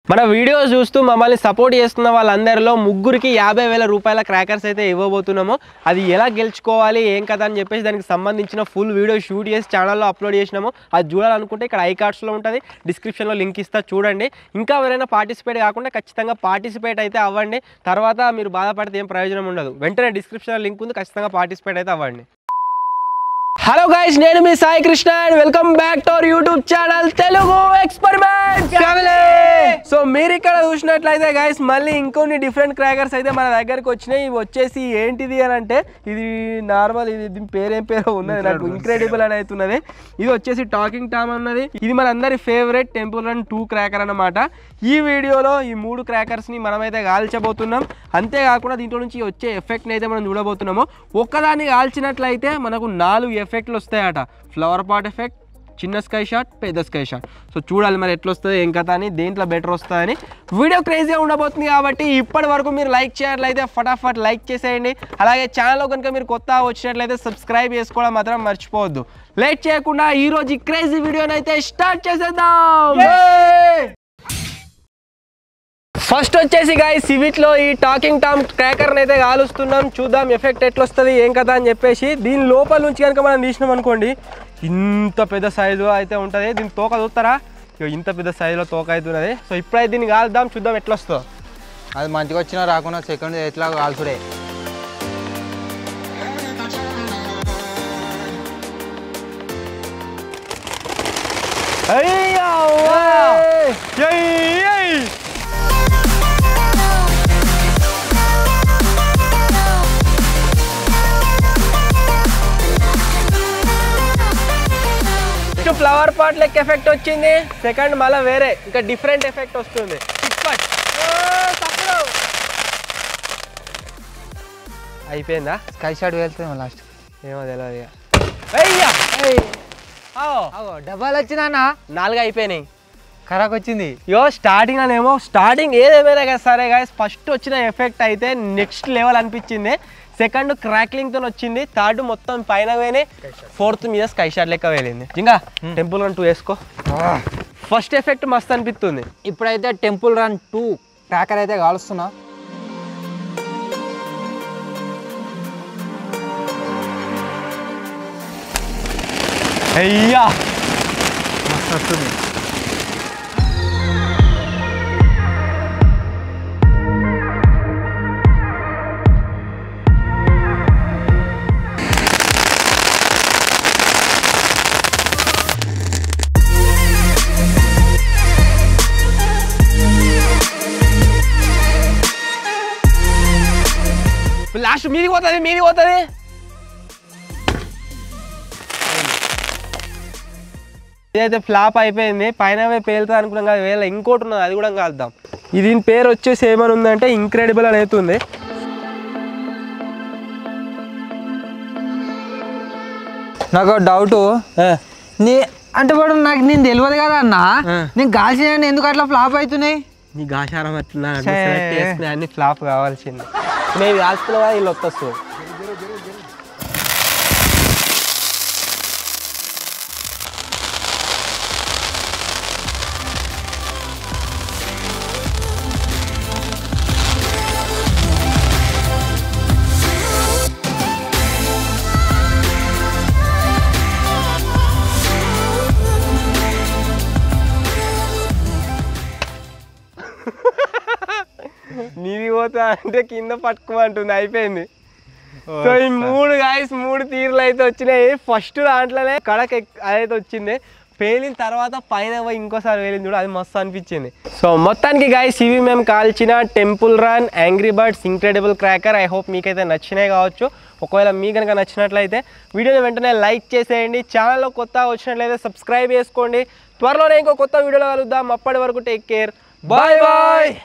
మన వీడియోస్ చూస్తూ మమ్మల్ని సపోర్ట్ చేస్తున్న వాళ్ళందరిలో ముగ్గురికి యాభై వేల రూపాయల క్రాకర్స్ అయితే ఇవ్వబోతున్నాము అది ఎలా గెలుచుకోవాలి ఏం కదా అని చెప్పేసి దానికి సంబంధించిన ఫుల్ వీడియో షూట్ చేసి ఛానల్లో అప్లోడ్ చేసినాము అది చూడాలనుకుంటే ఇక్కడ ఐ కార్డ్స్లో ఉంటుంది డిస్క్రిప్షన్లో లింక్ ఇస్తా చూడండి ఇంకా ఎవరైనా పార్టిసిపేట్ కాకుండా ఖచ్చితంగా పార్టిసిపేట్ అయితే అవ్వండి తర్వాత మీరు బాధపడితే ఏం ప్రయోజనం ఉండదు వెంటనే డిస్క్రిప్షన్లో లింక్ ఉంది ఖచ్చితంగా పార్టిసిపేట్ అయితే అవ్వండి హలో గైస్ నేను మీ Sai Krishna and welcome back to our YouTube channel Telugu experiment family so మీరు ఇక్కడ చూసినట్లయితే గైస్ మళ్ళీ ఇంకొన్ని డిఫరెంట్ క్రాకర్స్ అయితే మన దగ్గరికి వచ్చినాయి ఇవి వచ్చేసి ఏంటిది అని అంటే ఇది నార్మల్ ఇది దీని పేరేం పేరు ఉన్నది నాకు ఇంక్రెడిబుల్ అని అవుతున్నది ఇది వచ్చేసి టాకింగ్ టామ్ అన్నది ఇది మన అందరి favourite Temple Run two cracker అన్నమాట ఈ వీడియోలో ఈ మూడు క్రాకర్స్ని మనమైతే కాల్చబోతున్నాం అంతేకాకుండా దీంట్లో నుంచి వచ్చే ఎఫెక్ట్ని అయితే మనం చూడబోతున్నాము ఒక్కదాన్ని కాల్చినట్లయితే మనకు నాలుగు ఎఫెక్ట్లు వస్తాయట ఫ్లవర్ పాట్ ఎఫెక్ట్ చిన్న స్కై షాట్ పెద్ద స్కై షాట్ సో చూడాలి మరి ఎట్లా వస్తుంది ఏం కథ అని దేంట్లో బెటర్ వస్తుందని వీడియో క్రేజీగా ఉండబోతుంది కాబట్టి ఇప్పటి వరకు మీరు లైక్ చేయట్లయితే ఫటాఫట్ లైక్ చేసేయండి అలాగే ఛానల్లో కనుక మీరు కొత్త వచ్చినట్లయితే సబ్స్క్రైబ్ చేసుకోవడం మాత్రం మర్చిపోవద్దు లేట్ చేయకుండా ఈ రోజు ఈ క్రేజీ వీడియోని అయితే స్టార్ట్ చేసేద్దాం ఫస్ట్ వచ్చేసి గాయ సివిట్లో ఈ టాకింగ్ టామ్ క్రాకర్ని అయితే కాలుస్తున్నాం చూద్దాం ఎఫెక్ట్ ఎట్లా వస్తుంది ఏం కదా అని చెప్పేసి దీని లోపల నుంచి కనుక మనం తీసినాం అనుకోండి ఇంత పెద్ద సైజు అయితే ఉంటుంది దీని తోక చూస్తారా ఇగో ఇంత పెద్ద సైజులో తోక అవుతున్నది సో ఇప్పుడైతే దీన్ని కాలుద్దాం చూద్దాం ఎట్లా వస్తుందో అది మంచిగా వచ్చినా రాకుండా సెకండ్ ఎట్లా కాల్చుడే అయ్యా ఏయ్, ఏయ్. ఫస్ట్ ఫ్లవర్ పాట్ లెక్క ఎఫెక్ట్ వచ్చింది సెకండ్ మళ్ళీ వేరే ఇంకా డిఫరెంట్ ఎఫెక్ట్ వస్తుంది చిట్పట్. ఓ, తప్పుడు. అయిపోయిందా స్కై షాట్ వెళ్తాం లాస్ట్ ఏమో తెలియదు ఇక. అయ్యా ఓ, డబ్బాలు వచ్చినా నాలుగు అయిపోయినాయి ఖరాక్ వచ్చింది యో స్టార్టింగ్ అనేమో స్టార్టింగ్ ఏదేమైనా కదా సరే గాయస్ ఫస్ట్ వచ్చిన ఎఫెక్ట్ అయితే నెక్స్ట్ లెవెల్ అనిపించింది సెకండ్ క్రాక్లింగ్ తో వచ్చింది థర్డ్ మొత్తం పైన పోయినాయి ఫోర్త్ మీద స్కై షాట్ లెక్క వెళ్ళింది ఇంకా టెంపుల్ రన్ టూ వేసుకో ఫస్ట్ ఎఫెక్ట్ మస్తు అనిపిస్తుంది ఇప్పుడైతే టెంపుల్ రన్ టూ క్రాకర్ అయితే కాలుస్తున్నా అయ్యా మస్తు వస్తుంది లాస్ట్ మీది పోతుంది మీది పోతుంది ఇదైతే ఫ్లాప్ అయిపోయింది పైన పోయి పేలుతుంది అనుకున్నాం కదా వేళ ఇంకోటి ఉన్నది అది కూడా కాల్దాం ఇది దీని పేరు వచ్చేసి ఏమని ఉందంటే ఇంక్రెడిబుల్ అని అవుతుంది నాకు డౌట్ నీ అంటే వాడు నాకు నేను తెలియదు కదా అన్న ఆ. నేను కాల్చిన ఎందుకు అట్లా ఫ్లాప్ అవుతున్నాయి నీ గాశారం అట్లా ఛే. సెలెక్ట్ చేసుకుని అన్ని ఫ్లాప్ కావాల్సింది మేము కాల్చుకున్నా కదా వీళ్ళు వస్తుంది నీది పోతా అంటే కింద పట్టుకోమంటుంది అయిపోయింది సో ఈ మూడు గాయస్ మూడు తీరులు అయితే వచ్చినాయి ఫస్ట్ దాంట్లోనే కడక ఎక్- అదైతే వచ్చింది పేలిన తర్వాత పైన పోయి ఇంకోసారి వేలింది చూడు అది మస్తు అనిపించింది సో మొత్తానికి గాయస్ ఇవి మేము కాల్చిన Temple Run Angry Birds incredible cracker I hope మీకైతే నచ్చినాయి కావచ్చు ఒకవేళ మీ కనుక నచ్చినట్లయితే వీడియోని వెంటనే లైక్ చేసేయండి ఛానల్లో కొత్త వచ్చినట్లయితే సబ్స్క్రైబ్ చేసుకోండి త్వరలోనే ఇంకో కొత్త వీడియోలో కలుద్దాం అప్పటి వరకు టేక్ కేర్ బాయ్ బాయ్